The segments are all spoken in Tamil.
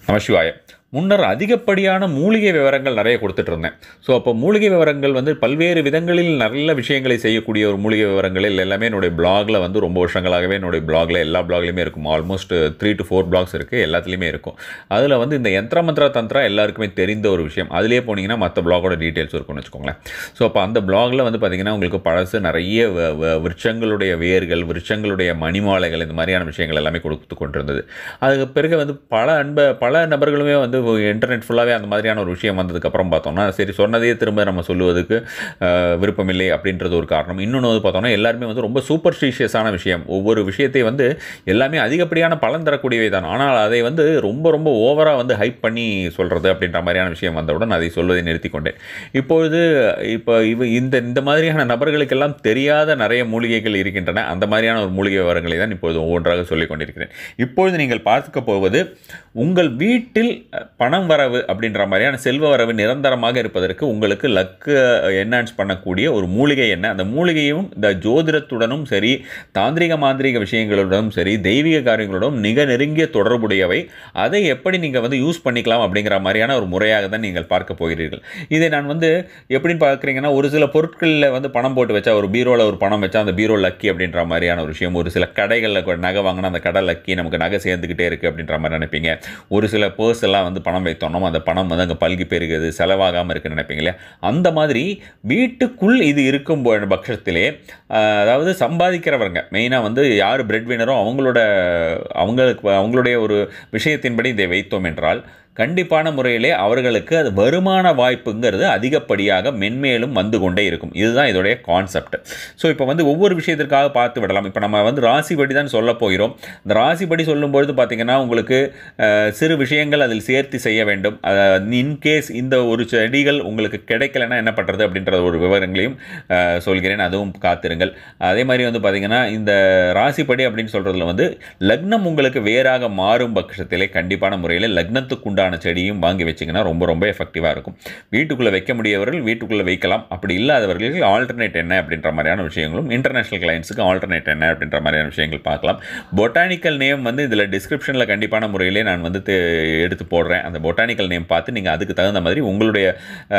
நமசிவாய முன்னர் அதிகப்படியான மூலிகை விவரங்கள் நிறைய கொடுத்துட்டு இருந்தேன் ஸோ அப்போ மூலிகை விவரங்கள் வந்து பல்வேறு விதங்களில் நல்ல விஷயங்களை செய்யக்கூடிய ஒரு மூலிகை விவரங்களில் எல்லாமே என்னுடைய பிளாகில் வந்து ரொம்ப வருஷங்களாகவே என்னுடைய பிளாகில் எல்லா பிளாக்லையுமே இருக்கும் almost three to four blocks இருக்குது எல்லாத்துலேயுமே இருக்கும் அதில் வந்து இந்த யந்திர மந்திர தந்திரா எல்லாருக்குமே தெரிந்த ஒரு விஷயம் அதிலே போனீங்கன்னா மற்ற பிளாகோட டீட்டெயில்ஸ் இருக்கும்னு வச்சுக்கோங்களேன் ஸோ அப்போ அந்த பிளாகில் வந்து பார்த்திங்கன்னா உங்களுக்கு பழசு நிறைய வ- வ- விருட்சங்களுடைய வேர்கள் விருட்சங்களுடைய மணிமாலைகள் இந்த மாதிரியான விஷயங்கள் எல்லாமே கொடுத்து கொண்டிருந்தது அதுக்கு பிறகு வந்து பல அன்ப பல நபர்களுமே வந்து இன்டர்நெட் ஃபுல்லாகவே அந்த மாதிரியான ஒரு விஷயம் வந்ததுக்கப்புறம் பார்த்தோம்னா சரி சொன்னதையே திரும்ப நம்ம சொல்லுவதுக்கு அஹ், விருப்பமில்லை அப்படின்றது ஒரு காரணம் இன்னொன்று வந்து பார்த்தோம்னா எல்லாருமே வந்து ரொம்ப சூப்பர்ஸ்டிஷியஸான விஷயம் ஒவ்வொரு விஷயத்தை வந்து எல்லாமே அதிகப்படியான பலன் தரக்கூடியவை தான் ஆனால் அதை வந்து ரொம்ப ரொம்ப ஓவராக வந்து ஹைப் பண்ணி சொல்கிறது அப்படின்ற மாதிரியான விஷயம் வந்தவுடன் அதை சொல்வதை நிறுத்தி கொண்டேன் இப்பொழுது இப்போ இவ இந்த இந்த மாதிரியான நபர்களுக்கெல்லாம் தெரியாத நிறைய மூலிகைகள் இருக்கின்றன அந்த மாதிரியான ஒரு மூலிகை விவரங்களை தான் இப்பொழுது ஒவ்வொன்றாக சொல்லிக் கொண்டிருக்கிறேன் இப்பொழுது நீங்கள் பார்க்க போவது உங்கள் வீட்டில் அஹ், பணம் வரவு அப்படின்ற மாதிரியான செல்வ வரவு நிரந்தரமாக இருப்பதற்கு உங்களுக்கு லக்கு என்ஹான்ஸ் பண்ணக்கூடிய ஒரு மூலிகை என்ன அந்த மூலிகையும் இந்த ஜோதிடத்துடனும் சரி தாந்திரிக மாந்திரிக விஷயங்களுடனும் சரி தெய்வீக காரியங்களுடனும் மிக நெருங்கிய தொடர்புடையவை அதை எப்படி நீங்கள் வந்து யூஸ் பண்ணிக்கலாம் அப்படிங்கிற மாதிரியான ஒரு முறையாக தான் நீங்கள் பார்க்க போகிறீர்கள் இதை நான் வந்து எப்படின்னு பார்க்குறீங்கன்னா ஒரு சில பொருட்களில் வந்து பணம் போட்டு வச்சா ஒரு பீரோவில் ஒரு பணம் வச்சா அந்த பீரோ லக்கி அப்படின்ற மாதிரியான ஒரு விஷயம் ஒரு சில கடைகளில் கூட நகை வாங்கினா அந்த கடை லக்கி நமக்கு நகை சேர்ந்துக்கிட்டே இருக்குது அப்படின்ற மாதிரி நினைப்பீங்க ஒரு சில பர்ஸ் எல்லாம் வந்து பணம் வைத்தோம்னா அந்த பணம் வந்து அங்கே பல்கி பெருகுது செலவாகாமல் இருக்குன்னு நினைப்பீங்க இல்லையா அந்த மாதிரி வீட்டுக்குள் இது இருக்கும் பொ- பட்சத்திலே ஆஹ், அதாவது சம்பாதிக்கிறவங்க மெயினாக வந்து யார் பிரெட் வினரோ அவங்களோட அவங்களுக்கு அவங்களுடைய ஒரு விஷயத்தின்படி இதை வைத்தோம் என்றால் கண்டிப்பான முறையிலே அவர்களுக்கு அது வருமான வாய்ப்புங்கிறது அதிகப்படியாக மென்மேலும் வந்து கொண்டே இருக்கும் இதுதான் இதோடைய கான்செப்ட் ஸோ இப்போ வந்து ஒவ்வொரு விஷயத்திற்காக பார்த்து விடலாம் இப்போ நம்ம வந்து ராசிப்படி தான் சொல்ல போகிறோம் இந்த ராசிப்படி சொல்லும்பொழுது பார்த்தீங்கன்னா உங்களுக்கு அஹ், சிறு விஷயங்கள் அதில் சேர்த்து செய்ய வேண்டும் இன்கேஸ் இந்த ஒரு செடிகள் உங்களுக்கு கிடைக்கலன்னா என்ன பண்ணுறது அப்படின்ற ஒரு விவரங்களையும் அஹ், சொல்கிறேன் அதுவும் காத்திருங்கள் அதே மாதிரி வந்து பார்த்தீங்கன்னா இந்த ராசிப்படி அப்படின்னு சொல்கிறதுல வந்து லக்னம் உங்களுக்கு வேறாக மாறும் பட்சத்திலே கண்டிப்பான முறையில் லக்னத்துக்குண்டான செடியும் வாங்கி வச்சிங்கன்னா ரொம்ப ரொம்ப எஃபெக்டிவாக இருக்கும் வீட்டுக்குள்ளே வைக்க முடியவர்கள் வீட்டுக்குள்ளே வைக்கலாம் அப்படி இல்லாதவர்களுக்கு ஆல்டர்னேட் என்ன அப்படின்ற மாதிரியான விஷயங்களும் இன்டர்நேஷனல் கிளைண்ட்ஸுக்கு ஆல்டர்னேட் என்ன அப்படின்ற மாதிரியான விஷயங்கள் பார்க்கலாம் பொட்டானிக்கல் நேம் வந்து இதில் டிஸ்கிரிப்ஷனில் கண்டிப்பான முறையிலே நான் வந்து தே- எடுத்து போடுறேன் அந்த பொட்டானிக்கல் நேம் பார்த்து நீங்கள் அதுக்கு தகுந்த மாதிரி உங்களுடைய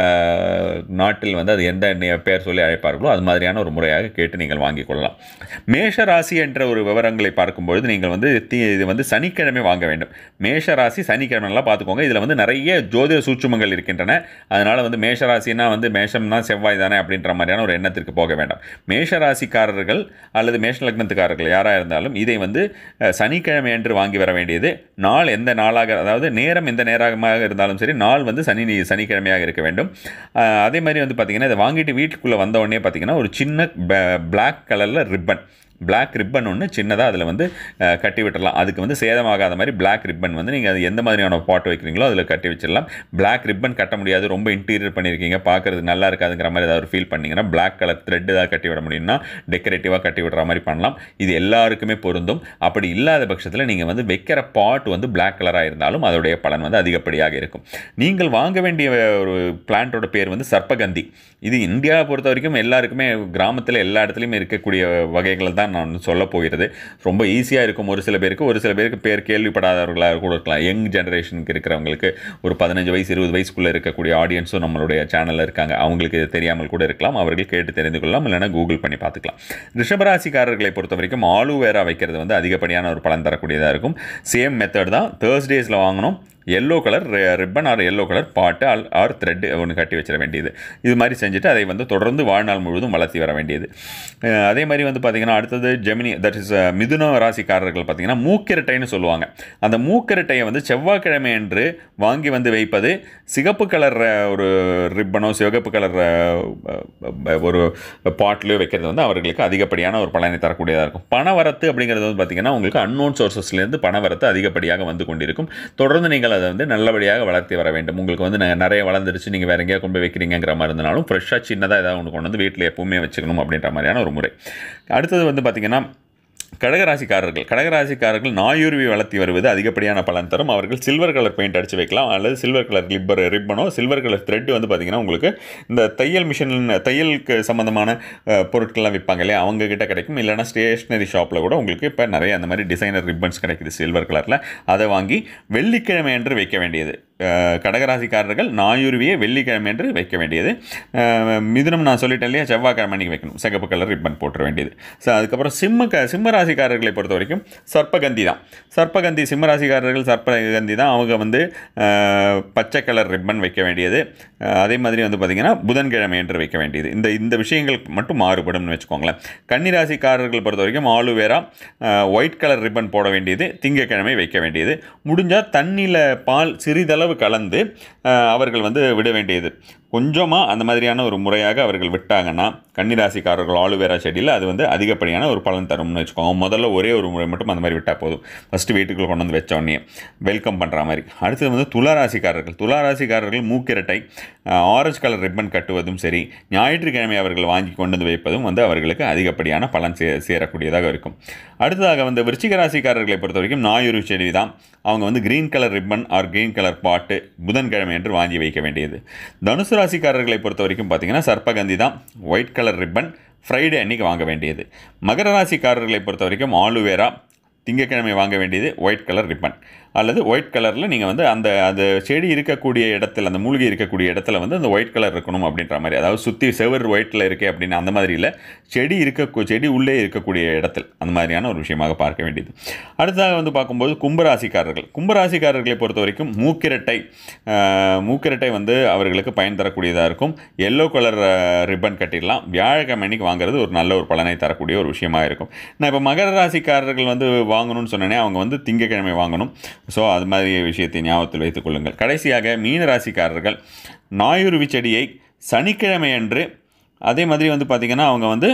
அஹ், நாட்டில் வந்து அது எந்த நே- பெயர் சொல்லி அழைப்பார்களோ அது மாதிரியான ஒரு முறையாக கேட்டு நீங்கள் வாங்கிக் கொள்ளலாம் மேஷ ராசி என்ற ஒரு விவரங்களை பார்க்கும்பொழுது நீங்கள் வந்து தி- இது வந்து சனிக்கிழமை வாங்க வேண்டும் மேஷ ராசி சனிக்கிழமைலாம் பார்த்துக்கோங்க இதில் வந்து நிறைய ஜோதிட சூட்சுமங்கள் இருக்கின்றன அதனால் வந்து மேஷ ராசினா வந்து மேஷம்னா செவ்வாய் தானே அப்படின்ற மாதிரியான ஒரு எண்ணத்திற்கு போக வேண்டாம் மேஷ ராசிக்காரர்கள் அல்லது மேஷ லக்னத்துக்காரர்கள் யாராக இருந்தாலும் இதை வந்து அஹ், சனிக்கிழமை என்று வாங்கி வர வேண்டியது நாள் எந்த நாளாக அதாவது நேரம் எந்த நேரமாக இருந்தாலும் சரி நாள் வந்து சனி சனிக்கிழமையாக இருக்க வேண்டும் அஹ், அதே மாதிரி வந்து பார்த்திங்கன்னா இதை வாங்கிட்டு வீட்டுக்குள்ளே வந்த உடனே பார்த்திங்கன்னா ஒரு சின்ன பிளாக் கலரில் ரிப்பன் Black ரிப்பன் ஒன்று சின்னதாக அதில் வந்து அஹ், கட்டி விட்டுறலாம் அதுக்கு வந்து சேதமாகாத மாதிரி Black ரிப்பன் வந்து நீங்கள் அது எந்த மாதிரியான பாட் வைக்கிறீங்களோ அதில் கட்டி வச்சிடலாம் Black ரிப்பன் கட்ட முடியாது ரொம்ப இன்டீரியர் பண்ணியிருக்கீங்க பார்க்குறது நல்லா இருக்காதுங்கிற மாதிரி ஏதாவது ஒரு ஃபீல் பண்ணீங்கன்னா Black கலர் த்ரெட் ஏதாவது கட்டி விட முடியும்னா டெக்கரேட்டிவாக கட்டி விடுற மாதிரி பண்ணலாம் இது எல்லாருக்குமே பொருந்தும் அப்படி இல்லாத பட்சத்தில் நீங்கள் வந்து வைக்கிற பாட் வந்து Black கலராக இருந்தாலும் அதோடைய பலன் வந்து அதிகப்படியாக இருக்கும் நீங்கள் வாங்க வேண்டிய ஒரு பிளான்ட்டோட பேர் வந்து சர்ப்பகந்தி இது இந்தியாவை பொறுத்த வரைக்கும் எல்லாருக்குமே கிராமத்தில் எல்லா இடத்துலையுமே இருக்கக்கூடிய வகைகள் தான் நான் சொல்ல போகிறது ரொம்ப ஈஸியாக இருக்கும் ஒரு சில பேருக்கு ஒரு சில பேருக்கு பேர் கேள்விப்படாதவர்களாக கூட இருக்கலாம் யங் ஜெனரேஷனுக்கு இருக்கிறவங்களுக்கு ஒரு பதினஞ்சு வயசு இருபது வயசுக்குள்ளே இருக்கக்கூடிய ஆடியன்ஸும் நம்மளுடைய சேனலில் இருக்காங்க அவங்களுக்கு இது தெரியாமல் கூட இருக்கலாம் அவர்கள் கேட்டு தெரிந்து கொள்ளலாம் இல்லைனா கூகுள் பண்ணி பார்த்துக்கலாம் ரிஷபராசிக்காரர்களை பொறுத்த வரைக்கும் ஆலுவேரா வைக்கிறது வந்து அதிகப்படியான ஒரு பலன் தரக்கூடியதாக இருக்கும் சேம் மெத்தட் தான் தேர்ஸ்டேஸில் வாங்கணும் yellow colour ribbon or yellow colour பாட்டு ஆல் ஆர் த்ரெட் ஒன்று கட்டி வச்சிட வேண்டியது இது மாதிரி செஞ்சுட்டு அதை வந்து தொடர்ந்து வாழ்நாள் முழுவதும் வளர்த்தி வர வேண்டியது அஹ் அதே மாதிரி வந்து பார்த்திங்கன்னா அடுத்தது ஜெமினி தட் இஸ் மிதுன ராசிக்காரர்கள் பார்த்திங்கன்னா மூக்கிரட்டைன்னு சொல்லுவாங்க அந்த மூக்கிரட்டையை வந்து செவ்வாய்க்கிழமை என்று வாங்கி வந்து வைப்பது சிகப்பு கலர் ஒரு ரிப்பனோ சிவப்பு கலர் ஒரு பாட்லேயோ வைக்கிறது வந்து அவர்களுக்கு அதிகப்படியான ஒரு பலனை தரக்கூடியதாக இருக்கும் பண வரத்து அப்படிங்கிறது வந்து பார்த்திங்கன்னா உங்களுக்கு அன்னோன் சோர்சஸ்லேருந்து பண வரத்து அதிகப்படியாக வந்து கொண்டிருக்கும் தொடர்ந்து நீங்கள் அதை வந்து நல்லபடியாக வளர்த்தி வர வேண்டும் உங்களுக்கு வந்து ந- நிறைய வளர்ந்துருச்சு நீங்கள் வேற எங்கேயா கொண்டு போய் வைக்கிறீங்கிற மாதிரி இருந்தாலும் ஃப்ரெஷ்ஷாக சின்னதாக ஏதாவது ஒன்று கொண்டு வந்து வீட்டில் எப்பவுமே வச்சுக்கணும் அப்படின்ற மாதிரியான ஒரு முறை அடுத்தது வந்து பார்த்திங்கன்னா கடகராசிக்காரர்கள் கடகராசிக்காரர்கள் நாயுருவி வளர்த்தி வருவது அதிகப்படியான பலன் தரும் அவர்கள் சில்வர் கலர் பெயிண்ட் அடித்து வைக்கலாம் அல்லது சில்வர் கலர் லிப்பர் ரிப்பனோ சில்வர் கலர் த்ரெட் வந்து பார்த்திங்கன்னா உங்களுக்கு இந்த தையல் மிஷின் தையலுக்கு சம்மந்தமான அஹ், பொருட்கள்லாம் விற்பாங்க இல்லையா அவங்க கிட்ட கிடைக்கும் இல்லைனா ஸ்டேஷ்னரி ஷாப்பில் கூட உங்களுக்கு இப்போ நிறைய அந்த மாதிரி டிசைனர் ரிப்பன்ஸ் கிடைக்குது சில்வர் கலரில் அதை வாங்கி வெள்ளிக்கிழமை என்று வைக்க வேண்டியது அஹ், கடகராசிக்காரர்கள் நாயுருவியை வெள்ளிக்கிழமை என்று வைக்க வேண்டியது அஹ், மிதுனம் நான் சொல்லிட்டேன் இல்லையா செவ்வாய்க்கிழமை அன்னைக்கு வைக்கணும் சிகப்பு கலர் ரிப்பன் போட்டுற வேண்டியது ஸோ அதுக்கப்புறம் சிம்ம க சிம்ம ராசிக்காரர்களை பொறுத்த வரைக்கும் சர்ப்பகந்தி தான் சர்ப்பகந்தி சிம்ம ராசிக்காரர்கள் சர்ப்பகந்தி தான் அவங்க வந்து அஹ், பச்சை கலர் ரிப்பன் வைக்க வேண்டியது அஹ், அதே மாதிரி வந்து பார்த்திங்கன்னா புதன்கிழமை என்று வைக்க வேண்டியது இந்த இந்த விஷயங்கள் மட்டும் மாறுபடும்னு வச்சுக்கோங்களேன் கன்னிராசிக்காரர்கள் பொறுத்த வரைக்கும் ஆலுவேரா ஒயிட் கலர் ரிப்பன் போட வேண்டியது திங்கக்கிழமை வைக்க வேண்டியது முடிஞ்சால் தண்ணியில் பால் சிறிதளவு கலந்து அஹ், அவர்கள் வந்து விட வேண்டியது கொஞ்சமாக அந்த மாதிரியான ஒரு முறையாக அவர்கள் விட்டாங்கன்னா கன்னிராசிக்காரர்கள் ஆலுவேரா செடியில் அது வந்து அதிகப்படியான ஒரு பலன் தரும்னு வச்சுக்கோங்க முதல்ல ஒரே ஒரு முறை மட்டும் அந்த மாதிரி விட்டால் போதும் ஃபஸ்ட்டு வீட்டுக்குள்ளே கொண்டு வந்து வச்ச உடனே வெல்கம் பண்ணுற மாதிரி அடுத்தது வந்து துளாராசிக்காரர்கள் துளாராசிக்காரர்கள் மூக்கிரட்டை ஆரஞ்சு கலர் ரிப்பன் கட்டுவதும் சரி ஞாயிற்றுக்கிழமை அவர்கள் வாங்கி கொண்டு வந்து வைப்பதும் வந்து அவர்களுக்கு அதிகப்படியான பலன் சே சேரக்கூடியதாக இருக்கும் அடுத்ததாக வந்து விருச்சிக ராசிக்காரர்களை பொறுத்த வரைக்கும் நாயுரு செடி தான் அவங்க வந்து green colour ribbon or green colour பாட்டு புதன்கிழமை என்று வாங்கி வைக்க வேண்டியது தனுசு ராசிக்காரர்களை பொறுத்த வரைக்கும் பார்த்தீங்கன்னா சர்ப்பகந்தி தான் ஒயிட் கலர் ரிப்பன் ஃப்ரைடே அன்னைக்கு வாங்க வேண்டியது மகர ராசிக்காரர்களை பொறுத்த வரைக்கும் ஆலுவேரா திங்கக்கிழமை வாங்க வேண்டியது ஒயிட் கலர் ரிப்பன் அல்லது ஒயிட் கலரில் நீங்கள் வந்து அந்த அந்த செடி இருக்கக்கூடிய இடத்துல அந்த மூலிகை இருக்கக்கூடிய இடத்துல வந்து அந்த ஒயிட் கலர் இருக்கணும் அப்படின்ற மாதிரி அதாவது சுற்றி செவர் ஒயிட்டில் இருக்கே அப்படின்னு அந்த மாதிரி இல்லை செடி இருக்க செடி உள்ளே இருக்கக்கூடிய இடத்தில் அந்த மாதிரியான ஒரு விஷயமாக பார்க்க வேண்டியது அடுத்ததாக வந்து பார்க்கும்போது கும்பராசிக்காரர்கள் கும்பராசிக்காரர்களை பொறுத்த வரைக்கும் மூக்கிரட்டை ஆஹ், மூக்கிரட்டை வந்து அவர்களுக்கு பயன் தரக்கூடியதாக இருக்கும் எல்லோ கலர் ரிப்பன் கட்டிடலாம் வியாழக்கிழமை அன்னைக்கு வாங்குறது ஒரு நல்ல ஒரு பலனை தரக்கூடிய ஒரு விஷயமா இருக்கும் நான் இப்போ மகர ராசிக்காரர்கள் வந்து வாங்கணும்னு சொன்னேனே அவங்க வந்து திங்கக்கிழமை வாங்கணும் ஸோ அது மாதிரி விஷயத்தை ஞாபகத்தில் வைத்துக் கொள்ளுங்கள் கடைசியாக மீன ராசிக்காரர்கள் நாயுருவி செடியை சனிக்கிழமை அன்று அதே மாதிரி வந்து பார்த்திங்கன்னா அவங்க வந்து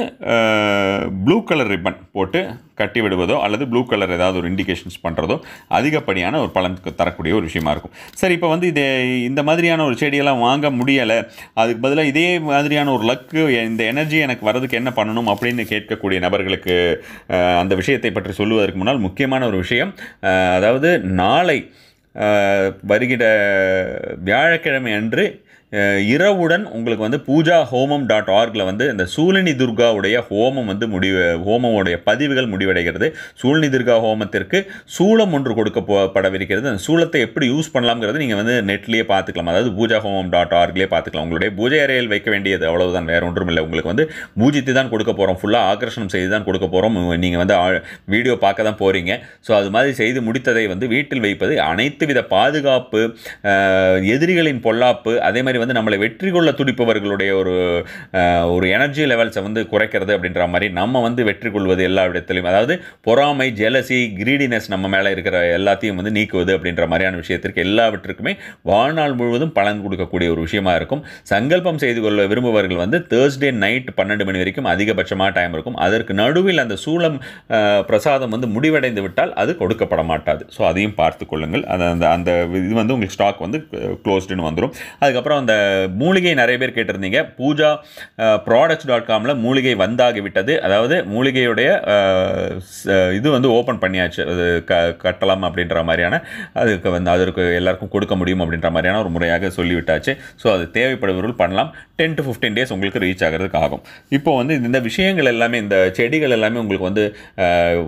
ப்ளூ கலர் ரிப்பன் போட்டு கட்டி விடுவதோ அல்லது ப்ளூ கலர் ஏதாவது ஒரு இண்டிகேஷன்ஸ் பண்ணுறதோ அதிகப்படியான ஒரு பலன் தரக்கூடிய ஒரு விஷயமா இருக்கும் சரி இப்போ வந்து இது இந்த மாதிரியான ஒரு செடியெல்லாம் வாங்க முடியலை அதுக்கு பதிலாக இதே மாதிரியான ஒரு லக்கு இந்த எனர்ஜி எனக்கு வரதுக்கு என்ன பண்ணணும் அப்படின்னு கேட்கக்கூடிய நபர்களுக்கு அஹ், அந்த விஷயத்தை பற்றி சொல்லுவதற்கு முன்னால் முக்கியமான ஒரு விஷயம் அஹ், அதாவது நாளை அஹ், வருகிற வியாழக்கிழமை அன்று அஹ், இரவுடன் உங்களுக்கு வந்து பூஜா ஹோமம் டாட் ஆர்கில் வந்து இந்த சூலினி துர்காவுடைய ஹோமம் வந்து முடிவு ஹோமமுடைய பதிவுகள் முடிவடைகிறது சூலினி துர்கா ஹோமத்திற்கு சூளம் ஒன்று கொடுக்க போ- படவிருக்கிறது அந்த சூளத்தை எப்படி யூஸ் பண்ணலாம்ங்கிறது நீங்கள் வந்து நெட்லேயே பார்த்துக்கலாம் அதாவது பூஜா ஹோமம் டாட் ஆர்க்லேயே பார்த்துக்கலாம் உங்களுடைய பூஜை அறையில் வைக்க வேண்டியது அவ்வளவுதான் வேற ஒன்றும் இல்லை உங்களுக்கு வந்து பூஜித்து தான் கொடுக்க போகிறோம் ஃபுல்லாக ஆக்கர்ஷணம் செய்து தான் கொடுக்க போகிறோம் நீங்கள் வந்து வீடியோ பார்க்க தான் போகிறீங்க ஸோ அது மாதிரி செய்து முடித்ததை வந்து வீட்டில் வைப்பது அனைத்து வித பாதுகாப்பு அஹ், எதிரிகளின் பொல்லாப்பு அதே மாதிரி வந்து நம்மளை வெற்றி கொள்ள துடிப்பவர்களுடைய ஒரு அஹ், ஒரு எனர்ஜி லெவல்ஸை வந்து குறைக்கிறது அப்படின்ற மாதிரி நம்ம வந்து வெற்றி கொள்வது எல்லா இடத்துலையும் அதாவது பொறாமை ஜெலசி கிரீடினஸ் நம்ம மேலே இருக்கிற எல்லாத்தையும் வந்து நீக்குவது அப்படின்ற மாதிரியான விஷயத்திற்கு எல்லாவற்றுக்குமே வாழ்நாள் முழுவதும் பலன் கொடுக்கக்கூடிய ஒரு விஷயமா இருக்கும் சங்கல்பம் செய்து கொள்ள விரும்புபவர்கள் வந்து தேர்ஸ்டே நைட் பன்னெண்டு மணி வரைக்கும் அதிகபட்சமாக டைம் இருக்கும் அதற்கு நடுவில் அந்த சூளம் அஹ், பிரசாதம் வந்து முடிவடைந்து விட்டால் அது கொடுக்கப்பட மாட்டாது ஸோ அதையும் பார்த்து கொள்ளுங்கள் அது அந்த அந்த இது வந்து உங்களுக்கு ஸ்டாக் வந்து க்ளோஸ்டுன்னு வந்துடும் அதுக்கப்புறம் அந்த மூலிகை நிறைய பேர் கேட்டிருந்தீங்க பூஜா ப்ராடக்ட்ஸ் டாட் காமில் மூலிகை வந்தாகி விட்டது அதாவது மூலிகையுடைய அஹ், ச- இது வந்து ஓப்பன் பண்ணியாச்சு அது க கட்டலாம் அப்படின்ற மாதிரியான அதுக்கு வந்து அதற்கு எல்லாருக்கும் கொடுக்க முடியும் அப்படின்ற மாதிரியான ஒரு முறையாக சொல்லிவிட்டாச்சு ஸோ அது தேவைப்படுபவர்கள் பண்ணலாம் டென் டு ஃபிஃப்டீன் டேஸ் உங்களுக்கு ரீச் ஆகிறதுக்கு ஆகும் இப்போ வந்து இந்த விஷயங்கள் எல்லாமே இந்த செடிகள் எல்லாமே உங்களுக்கு வந்து அஹ்,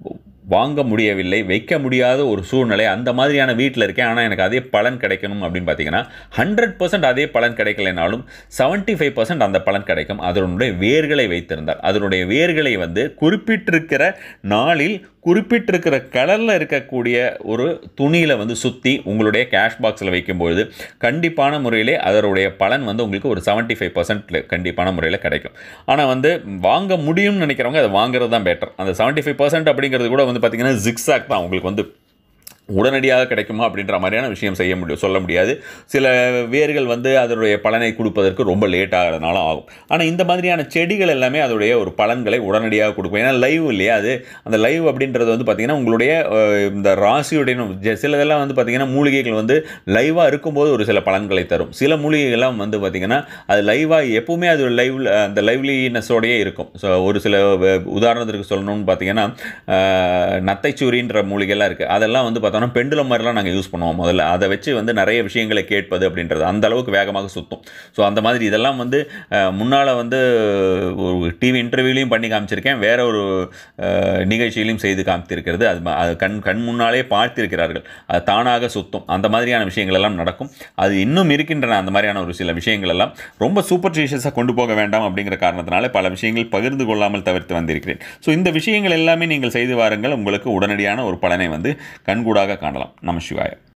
வாங்க முடியவில்லை வைக்க முடியாத ஒரு சூழ்நிலை அந்த மாதிரியான வீட்டில் இருக்கேன் ஆனால் எனக்கு அதே பலன் கிடைக்கணும் அப்படின்னு பார்த்தீங்கன்னா ஹண்ட்ரட் பர்சன்ட் அதே பலன் கிடைக்கலைனாலும் 75% ஃபைவ் பர்சன்ட் அந்த பலன் கிடைக்கும் அதனுடைய வேர்களை வைத்திருந்தால் அதனுடைய வேர்களை வந்து குறிப்பிட்டிருக்கிற நாளில் குறிப்பிட்டிருக்கிற கலரில் இருக்கக்கூடிய ஒரு துணியில் வந்து சுற்றி உங்களுடைய கேஷ் பாக்ஸில் வைக்கும்பொழுது கண்டிப்பான முறையிலே அதனுடைய பலன் வந்து உங்களுக்கு ஒரு 75% ஃபைவ் பர்சன்ட் கண்டிப்பான முறையில் கிடைக்கும் ஆனால் வந்து வாங்க முடியும்னு நினைக்கிறவங்க அதை வாங்குறது தான் பெட்டர் அந்த 75% ஃபைவ் பர்சன்ட் அப்படிங்கிறது கூட வந்து பார்த்திங்கன்னா ஜிக்ஸாக் தான் உங்களுக்கு வந்து உடனடியாக கிடைக்குமா அப்படின்ற மாதிரியான விஷயம் செய்ய முடியும் சொல்ல முடியாது சில வேர்கள் வந்து அதனுடைய பலனை கொடுப்பதற்கு ரொம்ப லேட் ஆகிறதுனால ஆகும் ஆனால் இந்த மாதிரியான செடிகள் எல்லாமே அதோடைய ஒரு பலன்களை உடனடியாக கொடுக்கும் ஏன்னா லைவ் இல்லையா அது அந்த லைவ் அப்படின்றது வந்து பார்த்திங்கன்னா உங்களுடைய அஹ், இந்த ராசியுடைய ஜ- சிலதெல்லாம் வந்து பார்த்திங்கன்னா மூலிகைகள் வந்து லைவாக இருக்கும்போது ஒரு சில பலன்களை தரும் சில மூலிகைகள்லாம் வந்து பார்த்திங்கன்னா அது லைவாக எப்பவுமே அது லைவ் அந்த லைவ்லினஸோடையே இருக்கும் ஸோ ஒரு சில வ- உதாரணத்திற்கு சொல்லணும்னு பார்த்தீங்கன்னா அஹ், நத்தைச்சூரின்ற மூலிகைலாம் இருக்குது அதெல்லாம் வந்து பார்த்தோம்னா பெண்டுலம் மாதிரிலாம் நாங்கள் யூஸ் பண்ணுவோம் முதல்ல அதை வச்சு வந்து நிறைய விஷயங்களை கேட்பது அப்படின்றது அந்த அளவுக்கு வேகமாக சுத்தும் ஸோ அந்த மாதிரி இதெல்லாம் வந்து முன்னால் வந்து ஒரு டிவி இன்டர்வியூலையும் பண்ணி காமிச்சிருக்கேன் வேற ஒரு அஹ், நிகழ்ச்சியிலையும் செய்து காமித்திருக்கிறது அது ம- அது கண் கண் முன்னாலே பார்த்திருக்கிறார்கள் அது தானாக சுத்தும் அந்த மாதிரியான விஷயங்கள் எல்லாம் நடக்கும் அது இன்னும் இருக்கின்றன அந்த மாதிரியான ஒரு சில விஷயங்கள் எல்லாம் ரொம்ப சூப்பர்ஸ்டிஷியஸாக கொண்டு போக வேண்டாம் அப்படிங்கிற காரணத்தினால பல விஷயங்கள் பகிர்ந்து கொள்ளாமல் தவிர்த்து வந்திருக்கிறேன் ஸோ இந்த விஷயங்கள் எல்லாமே நீங்கள் செய்து வாருங்கள் உங்களுக்கு உடனடியான ஒரு பலனை வந்து கண்கூடாக காணலாம் நம சிவாய